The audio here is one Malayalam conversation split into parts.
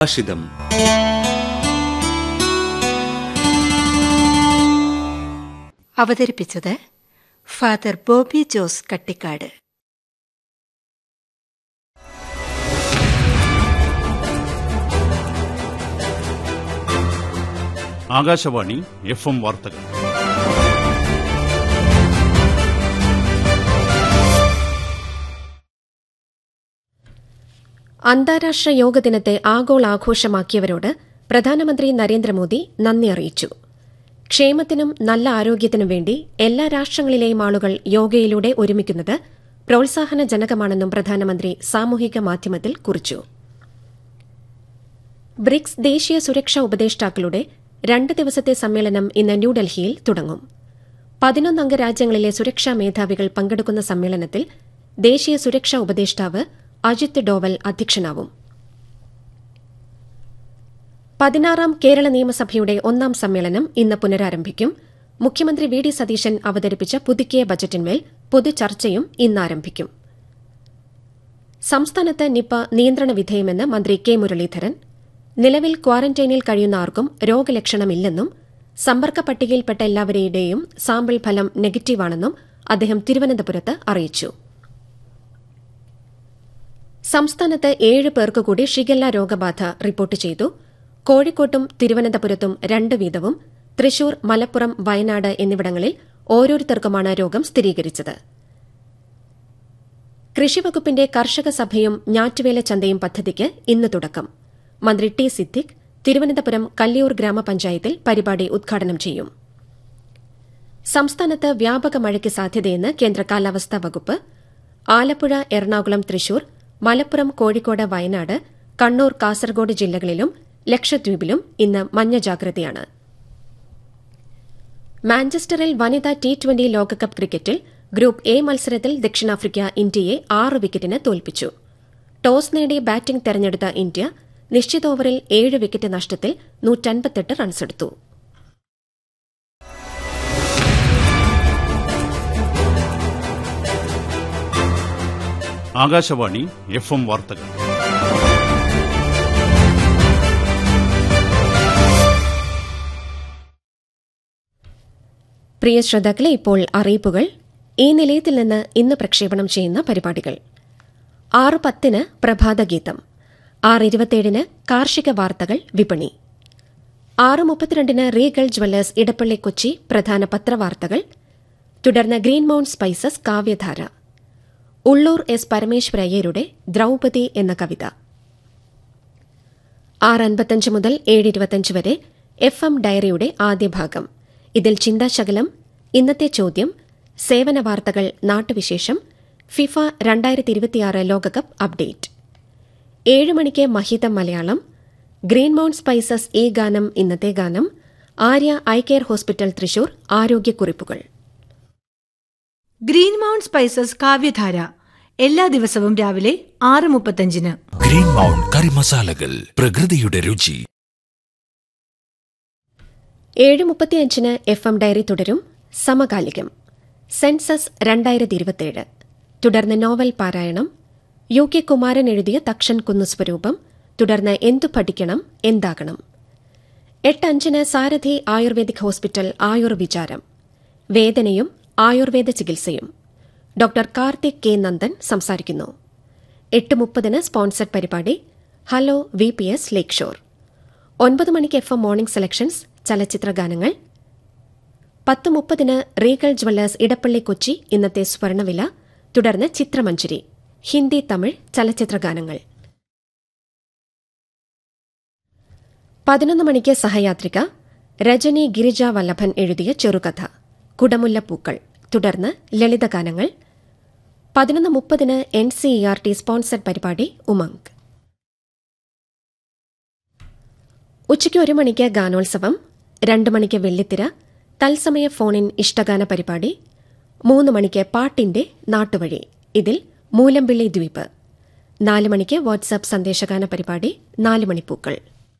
ഭാഷിതം അവതരിപ്പിച്ചത് father Bobby Jose Kattikad Akashvani F M വാർത്തകൾ അന്താരാഷ്ട്ര യോഗ ദിനത്തെ ആഗോളാഘോഷമാക്കിയവരോട് പ്രധാനമന്ത്രി നരേന്ദ്രമോദി നന്ദി അറിയിച്ചു ക്ഷേമത്തിനും നല്ല ആരോഗ്യത്തിനും വേണ്ടി എല്ലാ രാഷ്ട്രങ്ങളിലെയും ആളുകൾ യോഗയിലൂടെ ഒരുമിക്കുന്നത് പ്രോത്സാഹനജനകമാണെന്നും പ്രധാനമന്ത്രി സാമൂഹിക മാധ്യമത്തിൽ കുറിച്ചു ബ്രിക്സ് ദേശീയ സുരക്ഷാ ഉപദേഷ്ടാക്കളുടെ രണ്ട് ദിവസത്തെ സമ്മേളനം ഇന്ന് ന്യൂഡൽഹിയിൽ തുടങ്ങും പതിനൊന്നംഗ രാജ്യങ്ങളിലെ സുരക്ഷാ മേധാവികൾ പങ്കെടുക്കുന്ന സമ്മേളനത്തിൽ ദേശീയ സുരക്ഷാ ഉപദേഷ്ടാവ് അജിത് ഡോവൽ അധ്യക്ഷനാവും പതിനാറാം കേരള നിയമസഭയുടെ ഒന്നാം സമ്മേളനം ഇന്ന് പുനരാരംഭിക്കും മുഖ്യമന്ത്രി വി ഡി സതീശൻ അവതരിപ്പിച്ച പുതുക്കിയ ബജറ്റിന്മേൽ പൊതുചർച്ചയും ഇന്ന് ആരംഭിക്കും സംസ്ഥാനത്ത് നിപ നിയന്ത്രണ വിധേയമെന്ന് മന്ത്രി കെ മുരളീധരൻ നിലവിൽ ക്വാറന്റൈനിൽ കഴിയുന്ന ആർക്കും രോഗലക്ഷണമില്ലെന്നും സമ്പർക്ക പട്ടികയിൽപ്പെട്ട എല്ലാവരുടെയും സാമ്പിൾ ഫലം നെഗറ്റീവാണെന്നും അദ്ദേഹം തിരുവനന്തപുരത്ത് അറിയിച്ചു സംസ്ഥാനത്ത് ഏഴ് പേർക്ക് കൂടി ഷിഗല്ല രോഗബാധ റിപ്പോർട്ട് ചെയ്തു കോഴിക്കോട്ടും തിരുവനന്തപുരത്തും രണ്ട് വീതവും തൃശൂർ മലപ്പുറം വയനാട് എന്നിവിടങ്ങളിൽ ഓരോരുത്തർക്കുമാണ് രോഗം സ്ഥിരീകരിച്ചത് കൃഷിവകുപ്പിന്റെ കർഷക സഭയും ഞാറ്റുവേല ചന്തയും പദ്ധതിക്ക് ഇന്ന് തുടക്കം മന്ത്രി ടി സിദ്ദിഖ് തിരുവനന്തപുരം കല്ലിയൂർ ഗ്രാമപഞ്ചായത്തിൽ പരിപാടി ഉദ്ഘാടനം ചെയ്യും സംസ്ഥാനത്ത് വ്യാപക മഴയ്ക്ക് സാധ്യതയെന്ന് കേന്ദ്ര കാലാവസ്ഥാ വകുപ്പ് ആലപ്പുഴ എറണാകുളം തൃശൂർ മലപ്പുറം കോഴിക്കോട് വയനാട് കണ്ണൂർ കാസർഗോഡ് ജില്ലകളിലും ലക്ഷദ്വീപിലും ഇന്ന് മഞ്ഞ ജാഗ്രതയാണ് മാഞ്ചസ്റ്ററിൽ വനിതാ ടി ട്വന്റി ലോകകപ്പ് ക്രിക്കറ്റിൽ ഗ്രൂപ്പ് എ മത്സരത്തിൽ ദക്ഷിണാഫ്രിക്ക ഇന്ത്യയെ ആറ് വിക്കറ്റിന് തോൽപ്പിച്ചു ടോസ് നേടി ബാറ്റിംഗ് തെരഞ്ഞെടുത്ത ഇന്ത്യ നിശ്ചിത ഓവറിൽ ഏഴ് വിക്കറ്റ് നഷ്ടത്തിൽ നൂറ്റൻപത്തെട്ട് റൺസെടുത്തു ആകാശവാണി എഫ് എം വാർത്തകൾ പ്രിയ ശ്രോതാക്കളെ ഇപ്പോൾ അറിയിപ്പുകൾ ഈ നിലയത്തിൽ നിന്ന് ഇന്ന് പ്രക്ഷേപണം ചെയ്യുന്ന പരിപാടികൾ ആറ് പത്തിന് പ്രഭാതഗീതം ആറ് ഇരുപത്തിയേഴിന് കാർഷിക വാർത്തകൾ വിപണി ആറ് മുപ്പത്തിരണ്ടിന് റീഗൾ ജ്വല്ലേഴ്സ് ഇടപ്പള്ളി കൊച്ചി പ്രധാന പത്രവാർത്തകൾ തുടർന്ന് ഗ്രീൻ മൌണ്ട് സ്പൈസസ് കാവ്യധാര ഉള്ളൂർ എസ് പരമേശ്വരയ്യരുടെ ദ്രൌപതി എന്ന കവിത ആറ് അൻപത്തഞ്ച് മുതൽ ഏഴ് ഇരുപത്തഞ്ച് വരെ എഫ് എം ഡയറിയുടെ ആദ്യ ഭാഗം ഇതിൽ ചിന്താശകലം ഇന്നത്തെ ചോദ്യം സേവന വാർത്തകൾ നാട്ടുവിശേഷം ഫിഫ രണ്ടായിരത്തി ഇരുപത്തിയാറ് ലോകകപ്പ് അപ്ഡേറ്റ് ഏഴ് മണിക്ക് മഹിതം മലയാളം ഗ്രീൻ മൌണ്ട് സ്പൈസസ് ഈ ഗാനം ഇന്നത്തെ ഗാനം Arya I care hospital Thrissur ആരോഗ്യക്കുറിപ്പുകൾ ഗ്രീൻ മൗണ്ട് സ്പൈസസ് കാവ്യധാര എല്ലാ ദിവസവും രാവിലെ ആറ് മുപ്പത്തഞ്ചിന് ഗ്രീൻ മൗണ്ട് കറി മസാലകൾ പ്രകൃതിയുടെ രുചി ഏഴ് മുപ്പത്തിയഞ്ചിന് എഫ് എം ഡയറി തുടരും സമകാലികം സെൻസസ് രണ്ടായിരത്തി ഇരുപത്തിയേഴ് തുടർന്ന് നോവൽ പാരായണം യു കെ കുമാരൻ എഴുതിയ തക്ഷൻ കുന്നുസ്വരൂപം തുടർന്ന് എന്തു പഠിക്കണം എന്താകണം എട്ട് അഞ്ചിന് സാരഥി ആയുർവേദിക് ഹോസ്പിറ്റൽ ആയുർ വിചാരം വേദനയും ആയുർവേദ ചികിത്സയും ഡോക്ടർ കാർത്തിക് കെ നന്ദൻ സംസാരിക്കുന്നു എട്ട് മുപ്പതിന് സ്പോൺസർഡ് പരിപാടി hello V P S lake shore ഒൻപത് മണിക്ക് എഫ് എം മോർണിംഗ് സെലക്ഷൻസ് ചലച്ചിത്ര ഗാനങ്ങൾ പത്ത് മുപ്പതിന് റീഗൽ ജ്വല്ലേഴ്സ് ഇടപ്പള്ളി കൊച്ചി ഇന്നത്തെ സ്വർണവില തുടർന്ന് ചിത്രമഞ്ജരി ഹിന്ദി തമിഴ് ചലച്ചിത്ര ഗാനങ്ങൾ പതിനൊന്ന് മണിക്ക് സഹയാത്രിക രജനി ഗിരിജ വല്ലഭൻ എഴുതിയ ചെറുകഥ കുടമുല്ലപ്പൂക്കൾ തുടർന്ന് ലളിതഗാനങ്ങൾ പതിനൊന്ന് മുപ്പതിന് N C E R T sponsored പരിപാടി ഉമംഗ് ഉച്ചയ്ക്ക് ഒരു മണിക്ക് ഗാനോത്സവം രണ്ട് മണിക്ക് വെള്ളിത്തിര തത്സമയ ഫോണിൻ ഇഷ്ടഗാന പരിപാടി മൂന്ന് മണിക്ക് പാട്ടിന്റെ നാട്ടുവഴി ഇതിൽ മൂലമ്പിള്ളി ദ്വീപ് നാല് മണിക്ക് വാട്സാപ്പ് സന്ദേശഗാന പരിപാടി നാല് മണിപ്പൂക്കൾ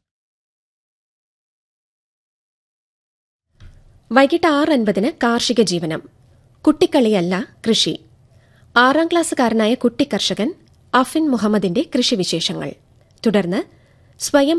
വൈകിട്ട് ആറ് അൻപതിന് കാർഷിക ജീവനം കുട്ടിക്കളിയല്ല കൃഷി ആറാം ക്ലാസ്സുകാരനായ കുട്ടി കർഷകൻ അഫിൻ മുഹമ്മദിന്റെ കൃഷിവിശേഷങ്ങൾ തുടർന്ന് സ്വയം